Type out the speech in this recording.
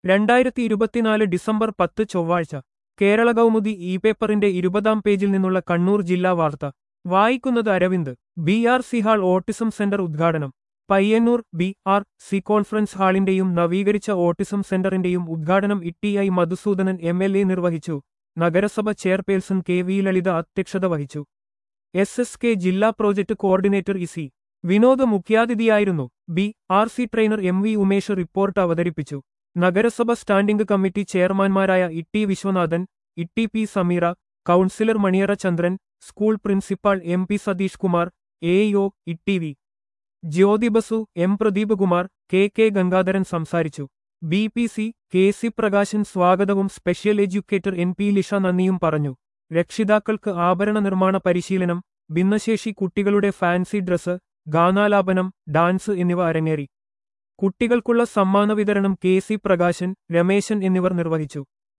രണ്ടായിരത്തി ഇരുപത്തിനാല് ഡിസംബർ പത്ത് ചൊവ്വാഴ്ച കേരള കൗമുദി ഇ പേപ്പറിന്റെ ഇരുപതാം പേജിൽ നിന്നുള്ള കണ്ണൂർ ജില്ലാ വാർത്ത വായിക്കുന്നത് Aravind B R C hall autism centre ഉദ്ഘാടനം Payyannur B R C conference ഹാളിന്റെയും നവീകരിച്ച ഓട്ടിസം സെന്ററിന്റെയും ഉദ്ഘാടനം T I Madhusudanan M L A നിർവഹിച്ചു നഗരസഭ ചെയർപേഴ്സൺ കെ വി ലളിത അധ്യക്ഷത വഹിച്ചു എസ് എസ് കെ ജില്ലാ പ്രോജക്ട് കോർഡിനേറ്റർ ഇസി വിനോദ് മുഖ്യാതിഥിയായിരുന്നു B R C trainer M V Umesh report അവതരിപ്പിച്ചു നഗരസഭ സ്റ്റാൻഡിംഗ് കമ്മിറ്റി ചെയർമാൻമാരായ T Viswanathan T P Sameera councillor Maniyara Chandran school principal M P Satheesh Kumar A O T V Jyothi Basu M Pradeep Kumar K K Gangadharan സംസാരിച്ചു B P C K C Prakashan സ്വാഗതവും special educator N P Lisha നന്ദിയും പറഞ്ഞു രക്ഷിതാക്കൾക്ക് ആഭരണ നിർമ്മാണ പരിശീലനം ഭിന്നശേഷി കുട്ടികളുടെ ഫാൻസി ഡ്രസ്സ് ഗാനാലാപനം ഡാൻസ് എന്നിവ അരങ്ങേറി കുട്ടികൾക്കുള്ള സമ്മാന വിതരണം കെ സി പ്രകാശൻ രമേശൻ എന്നിവർ നിർവഹിച്ചു